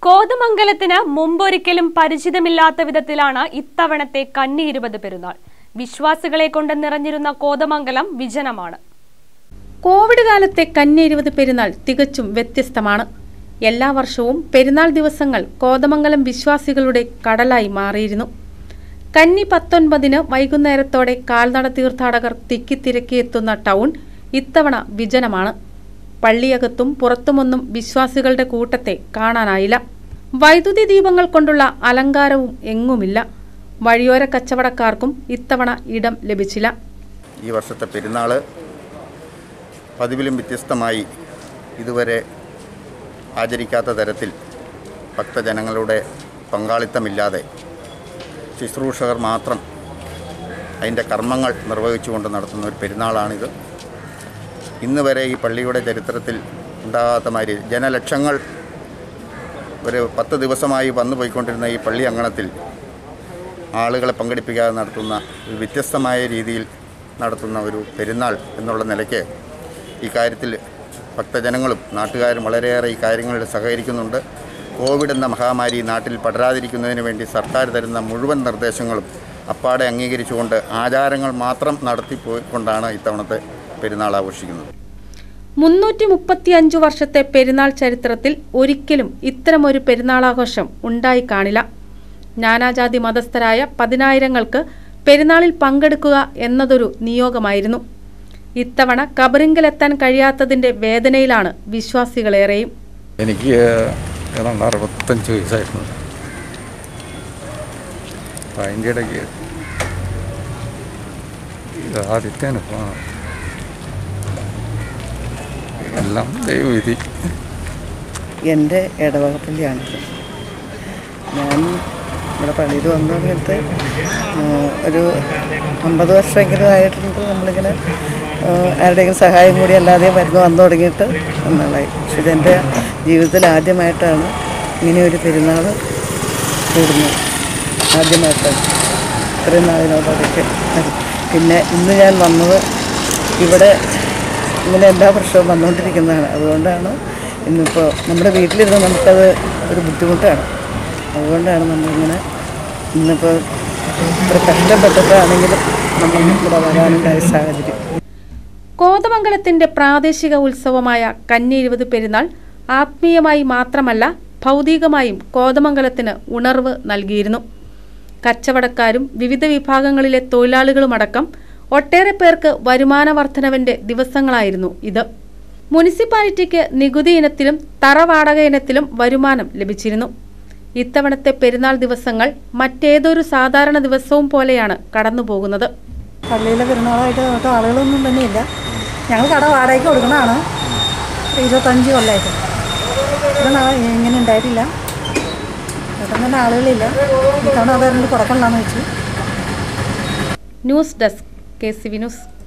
കോതമംഗലത്തിന് മുമ്പൊരിക്കലും പരിചിതമില്ലാത്ത വിധത്തിലാണ് ഇത്തവണത്തെ കന്നി ഇരുപത് പെരുന്നാൾ വിശ്വാസികളെ കൊണ്ട് നിറഞ്ഞിരുന്ന കോതമംഗലം വിജനമാണ് കോവിഡ് കാലത്തെ കന്യ ഇരുപത് പെരുന്നാൾ തികച്ചും വ്യത്യസ്തമാണ് എല്ലാ വർഷവും പെരുന്നാൾ ദിവസങ്ങൾ കോതമംഗലം വിശ്വാസികളുടെ കടലായി മാറിയിരുന്നു കന്നി പത്തൊൻപതിന് വൈകുന്നേരത്തോടെ കാൽനട തീർത്ഥാടകർ തിക്കിത്തിരക്കിയെത്തുന്ന ടൗൺ ഇത്തവണ വിജനമാണ് പള്ളിയകത്തും പുറത്തുമൊന്നും വിശ്വാസികളുടെ കൂട്ടത്തെ കാണാനായില്ല വൈദ്യുതി ദീപങ്ങൾ കൊണ്ടുള്ള അലങ്കാരവും എങ്ങുമില്ല വഴിയോര കച്ചവടക്കാർക്കും ഇത്തവണ ഇടം ലഭിച്ചില്ല ഈ വർഷത്തെ പെരുന്നാൾ പതിവിലും വ്യത്യസ്തമായി ഇതുവരെ ആചരിക്കാത്ത തരത്തിൽ ഭക്തജനങ്ങളുടെ പങ്കാളിത്തമില്ലാതെ ശുശ്രൂഷകർ മാത്രം അതിൻ്റെ കർമ്മങ്ങൾ നിർവഹിച്ചുകൊണ്ട് നടത്തുന്ന ഒരു പെരുന്നാളാണിത് ഇന്ന് വരെ ഈ പള്ളിയുടെ ചരിത്രത്തിൽ ഉണ്ടാകാത്ത മാതിരി ജനലക്ഷങ്ങൾ ഒരു പത്ത് ദിവസമായി വന്നു പോയിക്കൊണ്ടിരുന്ന ഈ പള്ളി അങ്കണത്തിൽ ആളുകളെ പങ്കെടുപ്പിക്കാതെ നടത്തുന്ന ഒരു വ്യത്യസ്തമായ രീതിയിൽ നടത്തുന്ന ഒരു പെരുന്നാൾ എന്നുള്ള നിലയ്ക്ക് ഈ കാര്യത്തിൽ ഭക്തജനങ്ങളും നാട്ടുകാരും വളരെയേറെ ഈ കാര്യങ്ങളിൽ സഹകരിക്കുന്നുണ്ട് കോവിഡ് എന്ന മഹാമാരി നാട്ടിൽ പടരാതിരിക്കുന്നതിന് വേണ്ടി സർക്കാർ തരുന്ന മുഴുവൻ നിർദ്ദേശങ്ങളും അപ്പാടെ അംഗീകരിച്ചുകൊണ്ട് ആചാരങ്ങൾ മാത്രം നടത്തിപ്പോയിക്കൊണ്ടാണ് ഇത്തവണത്തെ പെരുന്നാൾ ആഘോഷിക്കുന്നത് മുന്നൂറ്റി മുപ്പത്തിയഞ്ചു വർഷത്തെ പെരുന്നാൾ ചരിത്രത്തിൽ ഒരിക്കലും ഇത്തരമൊരു പെരുന്നാളാഘോഷം ഉണ്ടായി കാണില്ല നാനാജാതി മതസ്ഥരായ പതിനായിരങ്ങൾക്ക് പെരുന്നാളിൽ പങ്കെടുക്കുക എന്നതൊരു നിയോഗമായിരുന്നു ഇത്തവണ കബറിങ്കലെത്താൻ കഴിയാത്തതിന്റെ വേദനയിലാണ് വിശ്വാസികളേറെയും എനിക്ക് ഏതാണ്ട് അറുപത്തഞ്ച് വയസ്സായിരുന്നു അപ്പം അതിൻ്റെ ഇടയ്ക്ക് ഇത് ആദ്യത്തെ അനുഭവമാണ് എല്ലാം ദൈവവിധി എൻ്റെ ഇടവകപ്പള്ളിയാണിത് ഞാൻ ഇവിടെ പള്ളിയിൽ വന്ന സമയത്ത് ആ, ഒരു അമ്പത് വർഷമെങ്കിലും ആയിട്ടുണ്ട് നമ്മളിങ്ങനെ ആ, ആരുടെയെങ്കിലും സഹായം കൂടി അല്ലാതെ മരുന്ന് വന്നു തുടങ്ങിയിട്ട് നന്നായി പക്ഷെ ഇതെൻ്റെ ജീവിതത്തിൽ ആദ്യമായിട്ടാണ് ഇങ്ങനെ ഒരു പെരുന്നാൾ കൂടുന്നത് ആദ്യമായിട്ടാണ് ഇത്രയും നാളിനോടൊക്കെ പിന്നെ ഇന്ന് ഞാൻ വന്നത് ഇവിടെ ഇങ്ങനെ എല്ലാ വർഷവും വന്നുകൊണ്ടിരിക്കുന്നതാണ് അതുകൊണ്ടാണ് ഇന്നിപ്പോൾ നമ്മുടെ വീട്ടിലിരുന്ന് നമുക്കത് ഒരു ബുദ്ധിമുട്ടാണ് അതുകൊണ്ടാണ് നമ്മളിങ്ങനെ ഇന്നിപ്പോൾ ഇത്ര കഷ്ടപ്പെട്ടിട്ടാണെങ്കിലും നമ്മൾ ഇവിടെ വരാനുണ്ടായ സാഹചര്യം കോതമംഗലത്തിന്റെ പ്രാദേശിക ഉത്സവമായ കന്നി ഇരുപത് പെരുന്നാൾ ആത്മീയമായി മാത്രമല്ല ഭൗതികമായും കോതമംഗലത്തിന് ഉണർവ് നൽകിയിരുന്നു കച്ചവടക്കാരും വിവിധ വിഭാഗങ്ങളിലെ തൊഴിലാളികളുമടക്കം ഒട്ടേറെ പേർക്ക് വരുമാന വർധനവിന്റെ ദിവസങ്ങളായിരുന്നു ഇത് മുനിസിപ്പാലിറ്റിക്ക് നികുതി ഇനത്തിലും തറ വാടക ഇനത്തിലും വരുമാനം ലഭിച്ചിരുന്നു ഇത്തവണത്തെ പെരുന്നാൾ ദിവസങ്ങൾ മറ്റേതൊരു സാധാരണ ദിവസവും പോലെയാണ് കടന്നുപോകുന്നത് പള്ളിയിലെ പെരുന്നാളായിട്ട് നമുക്ക് ആളുകളൊന്നും തന്നെയില്ല ഞങ്ങൾ കട വാടകയ്ക്ക് കൊടുക്കണതാണ് ഒരു ഇരുപത്തഞ്ച് കൊല്ലമായിട്ട് ഇവിടെ നാ- ഇങ്ങനെ ഉണ്ടായിട്ടില്ല പെട്ടെന്ന് തന്നെ ആളുകളില്ല ഇത്തവണ അതായിരുന്നു കൊടുക്കണില്ലാന്ന് വെച്ചു news desk K C V news